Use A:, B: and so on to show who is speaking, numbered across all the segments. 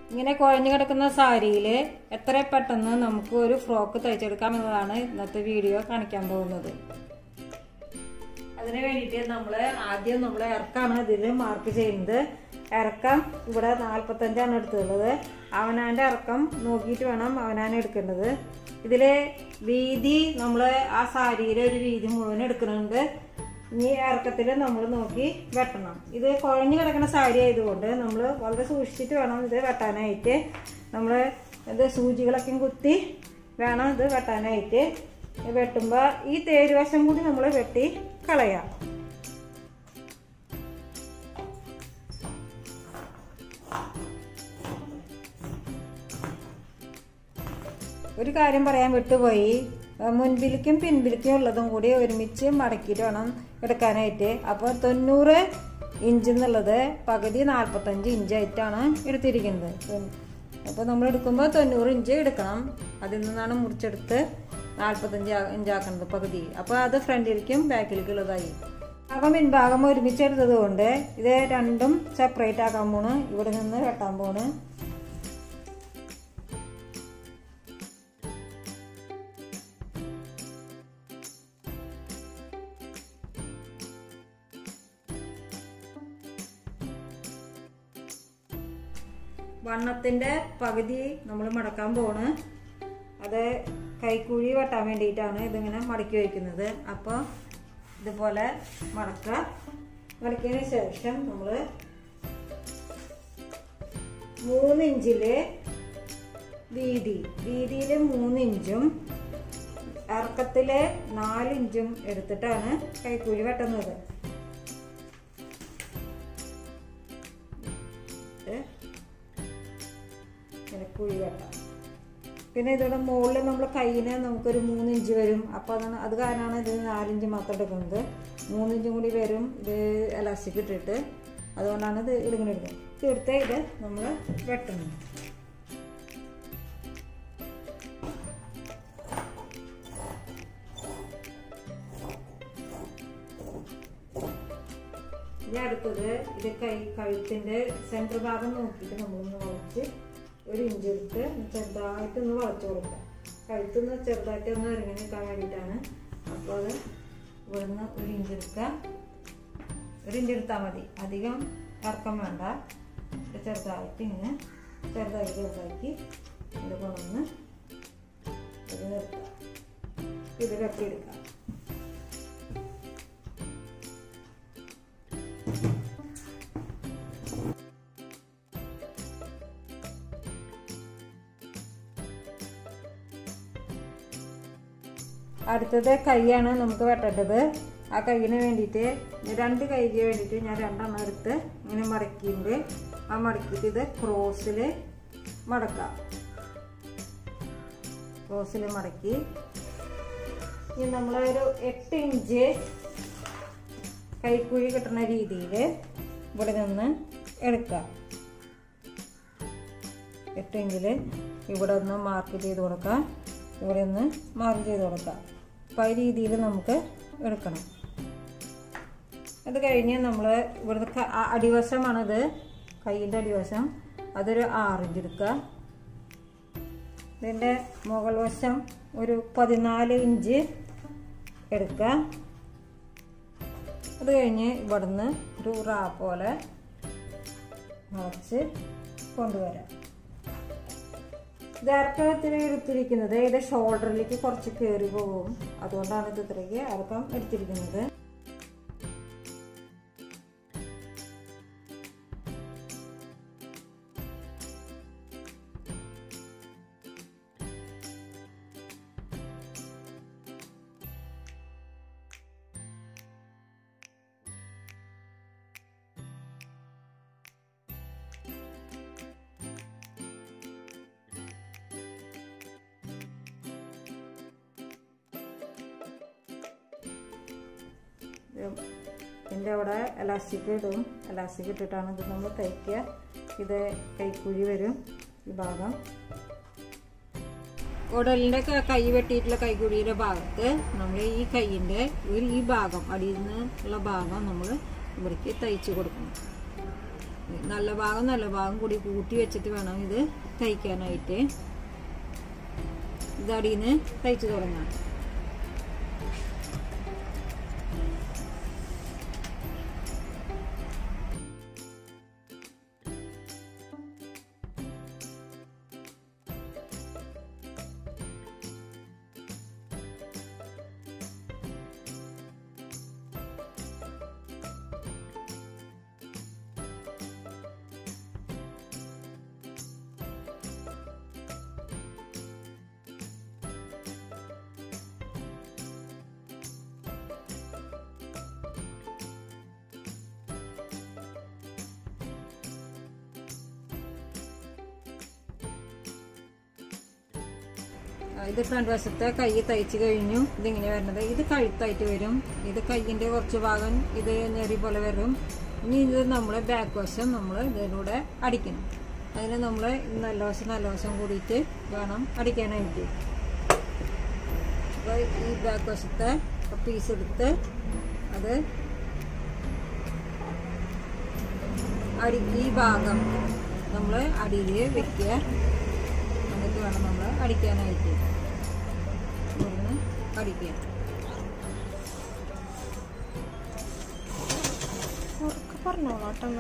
A: ഇങ്ങനെ കുഴഞ്ഞു കിടക്കുന്ന സാരിയിൽ എത്ര പെട്ടെന്ന് നമുക്ക് ഒരു ഫ്രോക്ക് തയ്ച്ചെടുക്കാം എന്നതാണ് ഇന്നത്തെ വീഡിയോ കാണിക്കാൻ പോകുന്നത് അതിന് വേണ്ടിയിട്ട് നമ്മൾ ആദ്യം നമ്മൾ ഇറക്കാണ് ഇതിൽ മാർക്ക് ചെയ്യുന്നത് ഇറക്കം ഇവിടെ നാൽപ്പത്തഞ്ചാണ് എടുത്തുള്ളത് അവനാൻ്റെ ഇറക്കം നോക്കിയിട്ട് വേണം അവനാൻ എടുക്കേണ്ടത് ഇതിൽ വീതി നമ്മൾ ആ സാരിയിലെ ഒരു വീതി മുഴുവൻ എടുക്കുന്നുണ്ട് ഇനി ഇറക്കത്തിൽ നമ്മൾ നോക്കി വെട്ടണം ഇത് കുഴഞ്ഞു കിടക്കുന്ന സാരി ആയതുകൊണ്ട് നമ്മൾ വളരെ സൂക്ഷിച്ചിട്ട് വേണം ഇത് വെട്ടാനായിട്ട് നമ്മൾ ഇത് സൂചികളൊക്കെ കുത്തി വേണം ഇത് വെട്ടാനായിട്ട് വെട്ടുമ്പോൾ ഈ തേരുവശം കൂടി നമ്മൾ വെട്ടി കളയാം ഒരു കാര്യം പറയാൻ വിട്ടുപോയി മുൻപിലേക്കും പിൻപിലേക്കും ഉള്ളതും കൂടി ഒരുമിച്ച് മടക്കിയിട്ട് വേണം എടുക്കാനായിട്ട് അപ്പോൾ തൊണ്ണൂറ് ഇഞ്ച് എന്നുള്ളത് പകുതി നാൽപ്പത്തഞ്ച് ഇഞ്ചായിട്ടാണ് എടുത്തിരിക്കുന്നത് അപ്പോൾ നമ്മൾ എടുക്കുമ്പോൾ തൊണ്ണൂറ് ഇഞ്ച് എടുക്കണം അതിൽ നിന്നാണ് മുറിച്ചെടുത്ത് നാൽപ്പത്തഞ്ച് ഇഞ്ചാക്കുന്നത് പകുതി അപ്പോൾ അത് ഫ്രണ്ടിലേക്കും ബാക്കിലേക്കും ഉള്ളതായി ഭാഗം പിൻഭാഗം ഒരുമിച്ച് എടുത്തത് കൊണ്ട് ഇത് രണ്ടും സെപ്പറേറ്റ് ആക്കാൻ പോണ് ഇവിടെ നിന്ന് വെട്ടാൻ പോണ് വണ്ണത്തിന്റെ പകുതി നമ്മൾ മടക്കാൻ പോണ് അത് കൈക്കുഴി വെട്ടാൻ വേണ്ടിയിട്ടാണ് ഇതിങ്ങനെ മടക്കി വയ്ക്കുന്നത് അപ്പോൾ ഇതുപോലെ മടക്കുക മടക്കിയതിന് ശേഷം നമ്മൾ മൂന്ന് ഇഞ്ചില് വീതി വീതിയിൽ മൂന്ന് ഇഞ്ചും ഇറക്കത്തില് നാല് ഇഞ്ചും എടുത്തിട്ടാണ് കൈക്കുഴി വെട്ടുന്നത് ഇങ്ങനെ കുഴി വെട്ടാം പിന്നെ ഇതിവിടെ മുകളിൽ നമ്മൾ കയ്യിന് നമുക്കൊരു മൂന്ന് ഇഞ്ച് വരും അപ്പോൾ അതാണ് അത് കാരണമാണ് ഇത് നാലിഞ്ച് മാത്രം എടുക്കുന്നത് മൂന്നിഞ്ചും കൂടി വരും ഇത് എലാസ്റ്റിക് ഇട്ടിട്ട് അതുകൊണ്ടാണ് ഇത് ഇങ്ങനെ എടുക്കുന്നത് തീർത്ത ഇത് നമ്മൾ വെട്ടുന്നു ഇനി അടുത്തത് ഇത് കൈ കഴുത്തിൻ്റെ സെൻറ്റർ ഭാഗം നോക്കിയിട്ട് നമ്മളൊന്ന് വളച്ച് ഒരു ഇഞ്ച് എടുത്ത് ചെറുതായിട്ടൊന്ന് വളച്ചു കൊടുക്കുക കഴുത്തുനിന്ന് ചെറുതായിട്ട് ഒന്ന് ഇറങ്ങി നിൽക്കാൻ വേണ്ടിയിട്ടാണ് അപ്പോൾ അത് ഇവിടുന്ന് ഒരു ഇഞ്ച് എടുക്കുക ഒരു ഇഞ്ച് എടുത്താൽ മതി അധികം ഇറക്കം വേണ്ട ചെറുതായിട്ട് ഇങ്ങനെ ചെറുതാക്കി ചെറുതാക്കി ഇത് കൊണ്ടുവന്ന് ഇത് നിർത്തുക ഇത് കെട്ടിയെടുക്കുക അടുത്തത് കൈയാണ് നമുക്ക് വെട്ടേണ്ടത് ആ കൈയിന് വേണ്ടിയിട്ട് രണ്ട് കൈക്ക് വേണ്ടിയിട്ട് ഞാൻ രണ്ടെണ്ണം എടുത്ത് ഇങ്ങനെ മടക്കിയിട്ട് ആ മടക്കിയിട്ട് ഇത് ക്രോസിൽ മടക്കാം ക്രോസിൽ മടക്കി ഇനി നമ്മളൊരു എട്ട് ഇഞ്ച് കൈക്കുഴി കിട്ടുന്ന രീതിയിൽ ഇവിടെ നിന്ന് എടുക്കാം എട്ട് ഇഞ്ചിൽ ഇവിടെ ഒന്ന് മാർക്ക് ചെയ്ത് കൊടുക്കാം ഇവിടെ ഒന്ന് മാർക്ക് ചെയ്ത് കൊടുക്കാം അപ്പോൾ ഈ രീതിയിൽ നമുക്ക് എടുക്കണം അത് കഴിഞ്ഞ് നമ്മൾ ഇവിടുത്തെ അടിവശമാണിത് കൈയിൻ്റെ അടിവശം അതൊരു ആറിഞ്ച് എടുക്കുക ഇതിൻ്റെ മുകൾ വശം ഒരു പതിനാല് ഇഞ്ച് എടുക്കുക അത് കഴിഞ്ഞ് ഇവിടുന്ന് ഒരു റാ പോലെ മുളച്ച് കൊണ്ടുവരാം ഇത് ഇറക്കത്തിൽ എടുത്തിരിക്കുന്നത് ഇത് ഷോൾഡറിലേക്ക് കുറച്ച് കയറി പോകും അതുകൊണ്ടാണ് ഇത് ഇത്രയ്ക്ക് ഇറക്കം എടുത്തിരിക്കുന്നത് ഇതിൻ്റെ അവിടെ എലാസ്റ്റിക് ഇടും എലാസ്റ്റിക് ഇട്ടിട്ടാണ് ഇത് നമ്മൾ തയ്ക്കുക ഇത് കൈക്കുഴി വരും ഈ ഭാഗം ഉടലിൻ്റെ കൈ വെട്ടിയിട്ടുള്ള കൈക്കുഴിയുടെ ഭാഗത്ത് നമ്മൾ ഈ കൈയിൻ്റെ ഒരു ഈ ഭാഗം അടിയിൽ നിന്ന് ഉള്ള ഭാഗം നമ്മൾ ഇവിടേക്ക് തയ്ച്ച് കൊടുക്കണം നല്ല ഭാഗം നല്ല ഭാഗം കൂടി കൂട്ടി വെച്ചിട്ട് വേണം ഇത് തയ്ക്കാനായിട്ട് ഇത് അടിയിൽ നിന്ന് തയ്ച്ചു തുടങ്ങാം ഇത് ഫ്രണ്ട് വശത്തെ കൈ തയ്ച്ച് കഴിഞ്ഞു ഇതിങ്ങനെ വരുന്നത് ഇത് കഴുത്തായിട്ട് വരും ഇത് കൈയിന്റെ കുറച്ച് ഭാഗം ഇത് ഞെറി പോലെ വരും ഇനി ഇത് നമ്മൾ ബാക്ക് വശം നമ്മൾ ഇതിലൂടെ അടിക്കണം അതിന് നമ്മൾ നല്ല വശം നല്ല വശം കൂടിയിട്ട് വേണം അടിക്കാനായിട്ട് അപ്പോൾ ഈ ബാക്ക് വശത്തെ പീസ് എടുത്ത് അത് അടി ഈ ഭാഗം നമ്മൾ അടിയിൽ വെക്കുക എന്നിട്ട് വേണം നമ്മൾ അടിക്കാനായിട്ട് ഇവിടുന്ന് അടിക്കുക
B: ഉറക്കെ പറഞ്ഞോളാട്ടെന്ന്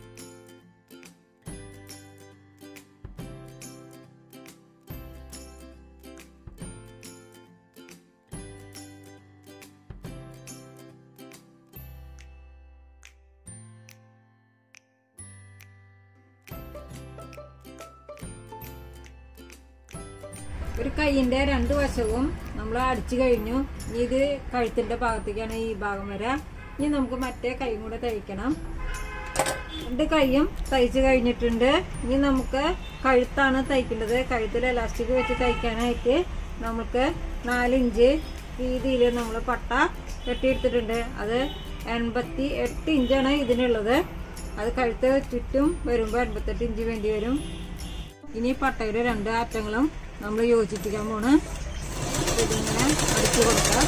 A: ഒരു കൈയിന്റെ രണ്ട് വശവും നമ്മൾ അടിച്ചു കഴിഞ്ഞു ഇനി ഇത് കഴുത്തിന്റെ ഭാഗത്തേക്കാണ് ഈ ഭാഗം വരെ ഇനി നമുക്ക് മറ്റേ കൈയും കൂടെ തയ്ക്കണം രണ്ട് കൈയും തയ്ച്ചു കഴിഞ്ഞിട്ടുണ്ട് ഇനി നമുക്ക് കഴുത്താണ് തയ്ക്കേണ്ടത് കഴുത്തിൽ എലാസ്റ്റിക് വെച്ച് തയ്ക്കാനായിട്ട് നമുക്ക് നാലിഞ്ച് രീതിയിൽ നമ്മൾ പട്ട വെട്ടിയെടുത്തിട്ടുണ്ട് അത് എൺപത്തി എട്ട് ഇഞ്ചാണ് ഇതിനുള്ളത് അത് കഴുത്ത് ചുറ്റും വരുമ്പോൾ എൺപത്തെട്ട് ഇഞ്ച് വേണ്ടി വരും ഇനി പട്ടയുടെ രണ്ട് അറ്റങ്ങളും നമ്മൾ യോജിപ്പിക്കാൻ പോണ് ഇതിങ്ങനെ അടിച്ചു കൊടുക്കാം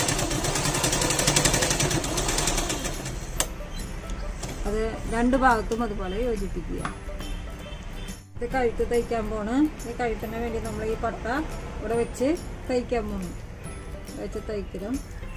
A: അത് രണ്ട് ഭാഗത്തും അതുപോലെ യോജിപ്പിക്കുക ഇത് കഴുത്ത് തയ്ക്കാൻ പോണ് ഈ കഴുത്തിന് വേണ്ടി നമ്മൾ ഈ പട്ട ഇവിടെ വെച്ച് തയ്ക്കാൻ പോണു വെച്ച് തയ്ക്കണം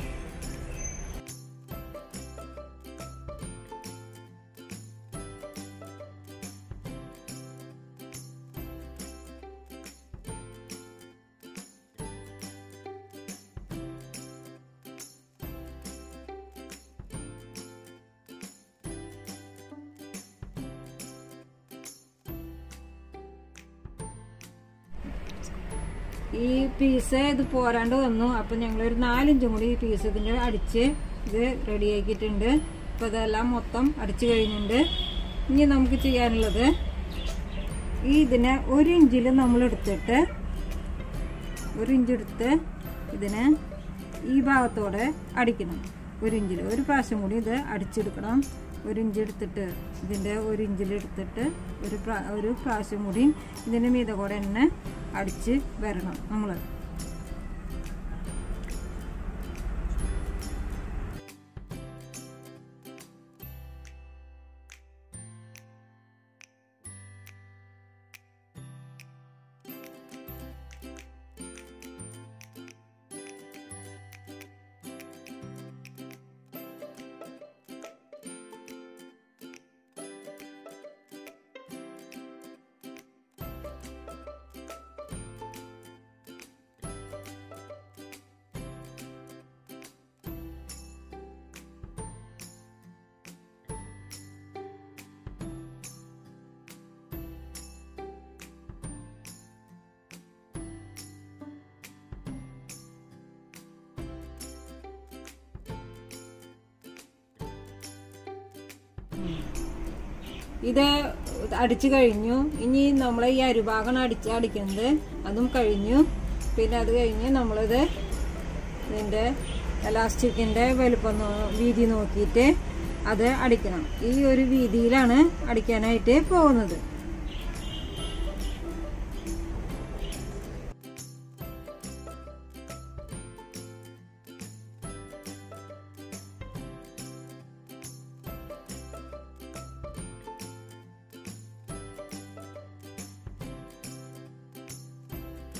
A: ഈ പീസ് ഇത് പോരാണ്ട് വന്നു അപ്പൊ ഞങ്ങൾ ഒരു നാലിഞ്ചും കൂടി ഈ പീസ് ഇതിന്റെ അടിച്ച് ഇത് റെഡിയാക്കിയിട്ടുണ്ട് അപ്പൊ ഇതെല്ലാം മൊത്തം അടിച്ചു കഴിഞ്ഞിട്ടുണ്ട് ഇനി നമുക്ക് ചെയ്യാനുള്ളത് ഈ ഇതിനെ ഒരു ഇഞ്ചിൽ നമ്മൾ എടുത്തിട്ട് ഒരു ഇഞ്ച് എടുത്ത് ഇതിനെ ഈ ഭാഗത്തോടെ അടിക്കണം ഒരു ഇഞ്ചിൽ ഒരു പ്രാവശ്യം കൂടി ഇത് അടിച്ചെടുക്കണം ഒരു ഇഞ്ച് എടുത്തിട്ട് ഇതിൻ്റെ ഒരു ഇഞ്ചിൽ എടുത്തിട്ട് ഒരു പ്രാ- ഒരു പ്രാവശ്യം കൂടി ഇതിൻ്റെ മീത കൂടെ തന്നെ അടിച്ച് വരണം നമ്മൾ ഇത് അടിച്ചു കഴിഞ്ഞു ഇനി നമ്മൾ ഈ അരുഭാഗമാണ് അടിച്ച് അടിക്കുന്നത് അതും കഴിഞ്ഞു പിന്നെ അത് കഴിഞ്ഞ് നമ്മളിത് ഇതിൻ്റെ എലാസ്റ്റിക്കിൻ്റെ വലുപ്പം നോ- വീതി നോക്കിയിട്ട് അത് അടിക്കണം ഈ ഒരു വീതിയിലാണ് അടിക്കാനായിട്ട് പോകുന്നത്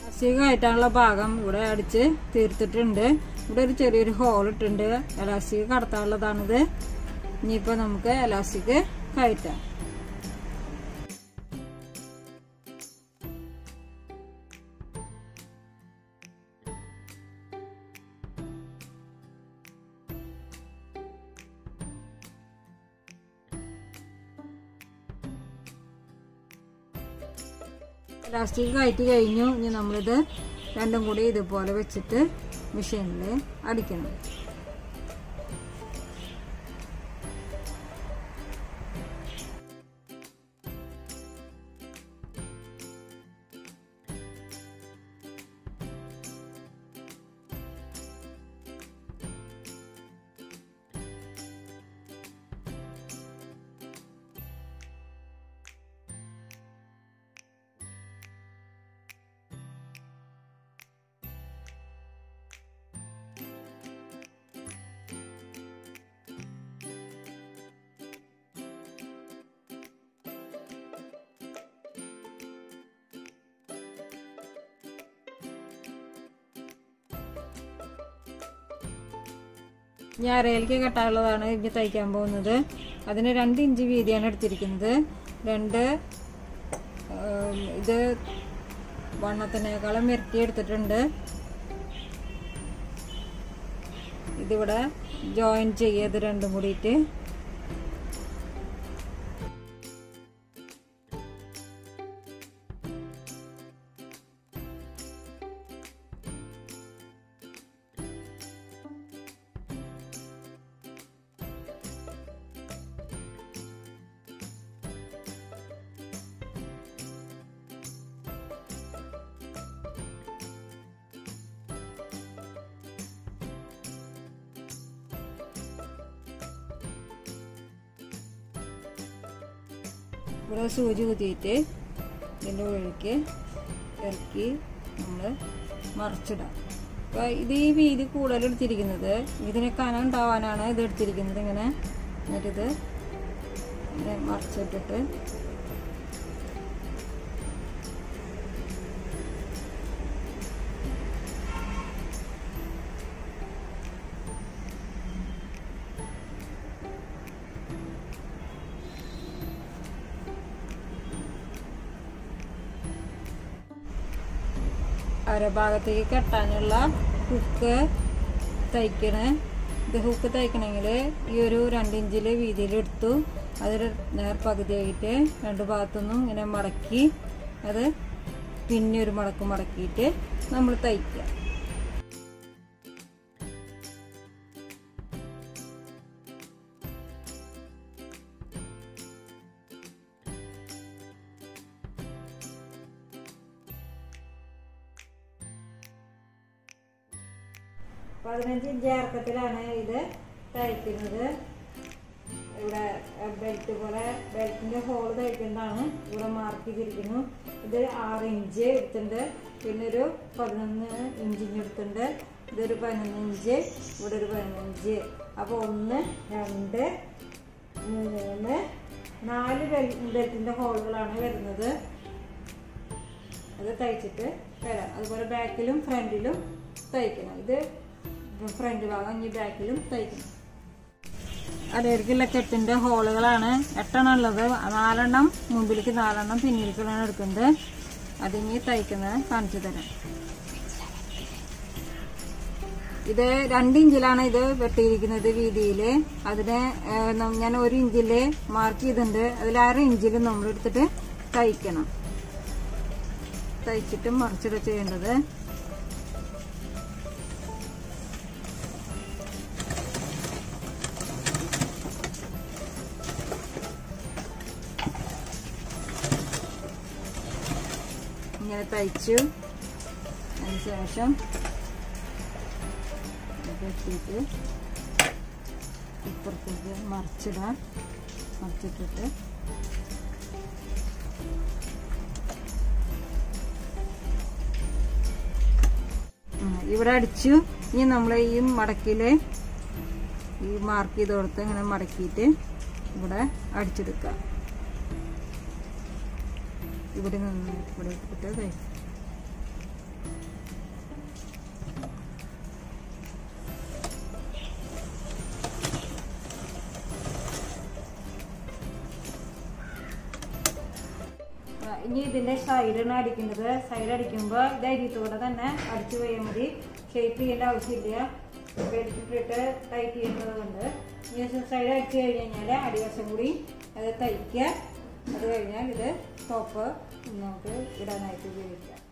A: ഇലാസ്റ്റിക് കയറ്റാനുള്ള ഭാഗം ഇവിടെ അടിച്ച് തീർത്തിട്ടുണ്ട് ഇവിടെ ഒരു ചെറിയൊരു ഹോൾ ഇട്ടുണ്ട് എലാസ്റ്റിക് കടത്താനുള്ളതാണിത് ഇനിയിപ്പോൾ നമുക്ക് എലാസ്റ്റിക് കയറ്റാം എലാസ്റ്റിക് കയറ്റി കഴിഞ്ഞു ഇനി നമ്മളിത് രണ്ടും കൂടി ഇതുപോലെ വെച്ചിട്ട് മെഷീനിൽ അടിക്കണം ഇനി അരയിലേക്ക് കെട്ടാനുള്ളതാണ് ഇനി തയ്ക്കാൻ പോകുന്നത് അതിന് രണ്ട് ഇഞ്ച് വീതിയാണ് എടുത്തിരിക്കുന്നത് രണ്ട് ഉം, ഇത് വണ്ണത്തിനേക്കാളും ഇരട്ടി എടുത്തിട്ടുണ്ട് ഇതിവിടെ ജോയിൻ ചെയ്യത് രണ്ടും കൂടിയിട്ട് ഇവിടെ സൂചി കുത്തിയിട്ട് ഇതിൻ്റെ ഉള്ളിലേക്ക് ഇറക്കി നമ്മൾ മറിച്ചിടാം അപ്പോൾ ഇത് ഈ വീതി കൂടുതൽ എടുത്തിരിക്കുന്നത് ഇതിന് കനം ഉണ്ടാവാനാണ് ഇത് എടുത്തിരിക്കുന്നത് ഇങ്ങനെ എന്നിട്ടിത് ഇങ്ങനെ മറിച്ചിട്ടിട്ട് അരഭാഗത്തേക്ക് കെട്ടാനുള്ള ഹുക്ക് തയ്ക്കണേ ഇത് ഹുക്ക് തയ്ക്കണമെങ്കിൽ ഈ ഒരു രണ്ട് ഇഞ്ചിൽ വീതിയിൽ എടുത്തു അതിൽ നേർ പകുതിയായിട്ട് രണ്ട് ഭാഗത്തുനിന്നും ഇങ്ങനെ മടക്കി അത് പിന്നെ ഒരു മടക്ക് മടക്കിയിട്ട് നമ്മൾ തയ്ക്കുക പതിനഞ്ച് ഇഞ്ച് ഇറക്കത്തിലാണ് ഇത് തയ്ക്കുന്നത് ഇവിടെ ബെൽറ്റ് പോലെ ബെൽറ്റിന്റെ ഹോൾ തയ്ക്കേണ്ടതാണ് ഇവിടെ മാർക്ക് ചെയ്തിരിക്കുന്നു ഇത് ആറ് ഇഞ്ച് എടുത്തിട്ടുണ്ട് പിന്നെ ഒരു പതിനൊന്ന് ഇഞ്ചിന് എടുത്തിട്ടുണ്ട് ഇതൊരു പതിനൊന്ന് ഇഞ്ച് ഇവിടെ ഒരു പതിനൊന്ന് ഇഞ്ച് അപ്പോൾ ഒന്ന് രണ്ട് മൂന്ന് നാല് ബെൽ ബെൽറ്റിന്റെ ഹോളുകളാണ് വരുന്നത് അത് തയ്ച്ചിട്ട് വരാം അതുപോലെ ബാക്കിലും ഫ്രണ്ടിലും തയ്ക്കണം ഇത് ഫ്രണ്ട് ഭാഗം ഇനി ബാക്കിലും തയ്ക്കണം അടയിലേക്കുള്ള കെട്ടിന്റെ ഹോളുകളാണ് എട്ടെണ്ണം ഉള്ളത് നാലെണ്ണം മുമ്പിലേക്ക് നാലെണ്ണം പിന്നിലേക്കാണ് എടുക്കുന്നത് അതിനി തയ്ക്കുന്നത് കാണിച്ചു തരാം ഇത് രണ്ട് ഇഞ്ചിലാണ് ഇത് വെട്ടിയിരിക്കുന്നത് വീതിയിൽ അതിന് ഏഹ്, നം- ഞാൻ ഒരു ഇഞ്ചില് മാർക്ക് ചെയ്തിട്ടുണ്ട് അതിൽ അര ഇഞ്ചിൽ നമ്മൾ എടുത്തിട്ട് തയ്ക്കണം തയ്ച്ചിട്ട് മറിച്ചിട ചെയ്യേണ്ടത് ഇങ്ങനെ തയ്ച്ചു അതിന് ശേഷം വെട്ടിയിട്ട് ഇപ്പുറത്തേക്ക് മറിച്ചിടാം മറിച്ചിട്ടിട്ട് ഉം, ഇവിടെ അടിച്ചു ഇനി നമ്മൾ ഈ മടക്കില് ഈ മാർക്ക് ചെയ്ത് കൊടുത്ത് ഇങ്ങനെ മടക്കിയിട്ട് ഇവിടെ അടിച്ചെടുക്കുക ഇവിടെ നിന്ന് ഇവിടെ ഇട്ടിട്ട് തയ്ക്കും ഇനി ഇതിന്റെ സൈഡാണ് അടിക്കേണ്ടത് സൈഡ് അടിക്കുമ്പോൾ ഇത് അരിയത്തോടെ തന്നെ അടിച്ചു പോയാൽ മതി ഷേപ്പ് ചെയ്യേണ്ട ആവശ്യമില്ല എടുത്തിട്ട് ടൈറ്റ് ചെയ്യേണ്ടതുണ്ട് ഇനി സൈഡ് അടിച്ചു കഴിഞ്ഞ് കഴിഞ്ഞാൽ അടിവശം കൂടി അത് തയ്ക്കുക അത് കഴിഞ്ഞാൽ ഇത് ടോപ്പ് നമുക്ക് ഇടാനായിട്ട് ഉപയോഗിക്കാം